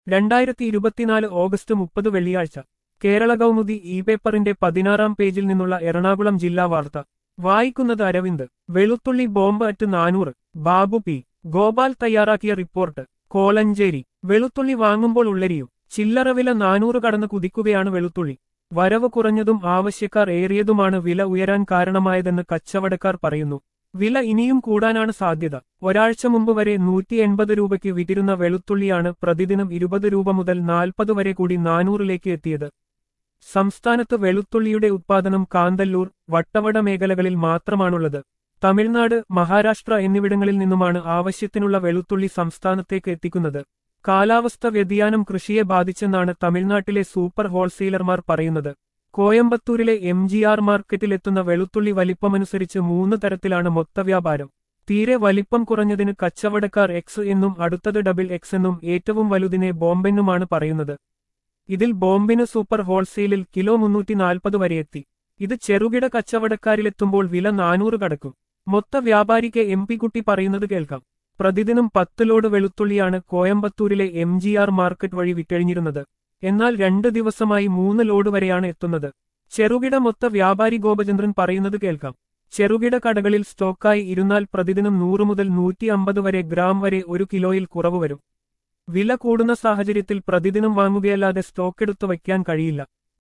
രണ്ടായിരത്തി ഇരുപത്തിനാല് ഓഗസ്റ്റ് മുപ്പത് വെള്ളിയാഴ്ച കേരള കൗമുദി ഇ പേപ്പറിന്റെ പതിനാറാം പേജിൽ നിന്നുള്ള എറണാകുളം ജില്ലാ വാർത്ത വായിക്കുന്നത് അരവിന്ദ് വെളുത്തുള്ളി ബോംബ് അറ്റ് നാനൂറ് ബാബു പി ഗോപാൽ തയ്യാറാക്കിയ റിപ്പോർട്ട് കോലഞ്ചേരി വെളുത്തുള്ളി വാങ്ങുമ്പോൾ ഉള്ളരിയും ചില്ലറവില നാനൂറ് കടന്ന് കുതിക്കുകയാണ് വെളുത്തുള്ളി വരവ് കുറഞ്ഞതും ആവശ്യക്കാർ ഏറിയതുമാണ് വില ഉയരാൻ കാരണമായതെന്ന് കച്ചവടക്കാർ പറയുന്നു വില ഇനിയും കൂടാനാണ് സാധ്യത ഒരാഴ്ച മുമ്പ് വരെ നൂറ്റി എൺപത് രൂപയ്ക്ക് വിറ്റിരുന്ന വെളുത്തുള്ളിയാണ് പ്രതിദിനം ഇരുപത് രൂപ മുതൽ നാൽപ്പത് വരെ കൂടി നാനൂറിലേക്ക് എത്തിയത് സംസ്ഥാനത്ത് വെളുത്തുള്ളിയുടെ ഉത്പാദനം കാന്തല്ലൂർ വട്ടവട മേഖലകളിൽ മാത്രമാണുള്ളത് തമിഴ്നാട് മഹാരാഷ്ട്ര എന്നിവിടങ്ങളിൽ നിന്നുമാണ് ആവശ്യത്തിനുള്ള വെളുത്തുള്ളി സംസ്ഥാനത്തേക്ക് എത്തിക്കുന്നത് കാലാവസ്ഥ വ്യതിയാനം കൃഷിയെ ബാധിച്ചെന്നാണ് തമിഴ്നാട്ടിലെ സൂപ്പർ ഹോൾസെയിലർമാർ പറയുന്നത് കോയമ്പത്തൂരിലെ എം ജി ആർ മാർക്കറ്റിലെത്തുന്ന വെളുത്തുള്ളി വലിപ്പമനുസരിച്ച് മൂന്ന് തരത്തിലാണ് മൊത്തവ്യാപാരം തീരെ വലിപ്പം കുറഞ്ഞതിന് കച്ചവടക്കാർ എക്സ് എന്നും അടുത്തത് ഡബിൾ എക്സ് എന്നും ഏറ്റവും വലുതിനെ ബോംബെന്നുമാണ് പറയുന്നത് ഇതിൽ ബോംബിന് സൂപ്പർ ഹോൾസെയിലിൽ കിലോ മുന്നൂറ്റി നാൽപ്പത് വരെ എത്തി ഇത് ചെറുകിട കച്ചവടക്കാരിലെത്തുമ്പോൾ വില നാനൂറ് കടക്കും മൊത്ത വ്യാപാരിക്ക് എം പി കുട്ടി പറയുന്നത് കേൾക്കാം പ്രതിദിനം പത്ത് ലോഡ് വെളുത്തുള്ളിയാണ് കോയമ്പത്തൂരിലെ എം ജി ആർ മാർക്കറ്റ് വഴി വിറ്റഴിഞ്ഞിരുന്നത് എന്നാൽ രണ്ട് ദിവസമായി മൂന്ന് ലോഡ് വരെയാണ് എത്തുന്നത് ചെറുകിട മൊത്ത വ്യാപാരി ഗോപചന്ദ്രൻ പറയുന്നത് കേൾക്കാം ചെറുകിട കടകളിൽ സ്റ്റോക്കായി ഇരുന്നാൽ പ്രതിദിനം നൂറ് മുതൽ നൂറ്റി അമ്പത് വരെ ഗ്രാം വരെ ഒരു കിലോയിൽ കുറവ് വരും വില കൂടുന്ന സാഹചര്യത്തിൽ പ്രതിദിനം വാങ്ങുകയല്ലാതെ സ്റ്റോക്കെടുത്തു വയ്ക്കാൻ കഴിയില്ല